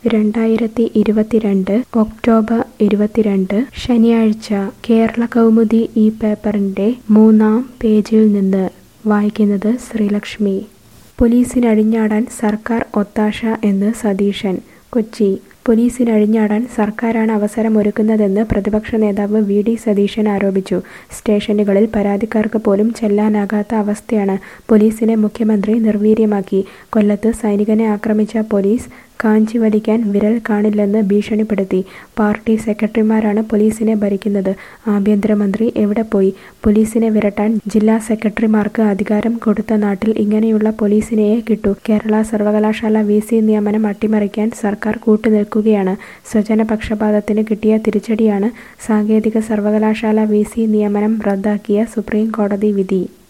രണ്ടായിരത്തി ഇരുപത്തിരണ്ട് ഒക്ടോബർ ഇരുപത്തിരണ്ട് ശനിയാഴ്ച കേരള കൗമുദി ഈ പേപ്പറിന്റെ മൂന്നാം പേജിൽ നിന്ന് വായിക്കുന്നത് ശ്രീലക്ഷ്മി പോലീസിനഴിഞ്ഞാടാൻ സർക്കാർ ഒത്താശ എന്ന് സതീശൻ കൊച്ചി പോലീസിനഴിഞ്ഞാടാൻ സർക്കാരാണ് അവസരമൊരുക്കുന്നതെന്ന് പ്രതിപക്ഷ നേതാവ് വി ഡി സതീശൻ ആരോപിച്ചു സ്റ്റേഷനുകളിൽ പരാതിക്കാർക്ക് പോലും ചെല്ലാനാകാത്ത അവസ്ഥയാണ് പോലീസിനെ മുഖ്യമന്ത്രി നിർവീര്യമാക്കി കൊല്ലത്ത് സൈനികനെ ആക്രമിച്ച പോലീസ് കാഞ്ചി വലിക്കാൻ വിരൽ കാണില്ലെന്ന് ഭീഷണിപ്പെടുത്തി പാർട്ടി സെക്രട്ടറിമാരാണ് പോലീസിനെ ഭരിക്കുന്നത് ആഭ്യന്തരമന്ത്രി എവിടെ പോയി പോലീസിനെ വിരട്ടാൻ ജില്ലാ സെക്രട്ടറിമാർക്ക് അധികാരം കൊടുത്ത നാട്ടിൽ ഇങ്ങനെയുള്ള പോലീസിനെയേ കിട്ടൂ കേരള സർവകലാശാല വി സി നിയമനം അട്ടിമറിക്കാൻ സർക്കാർ കൂട്ടുനിൽക്കുകയാണ് സ്വജനപക്ഷപാതത്തിന് കിട്ടിയ തിരിച്ചടിയാണ് സാങ്കേതിക സർവകലാശാല വി സി നിയമനം റദ്ദാക്കിയ സുപ്രീം കോടതി വിധി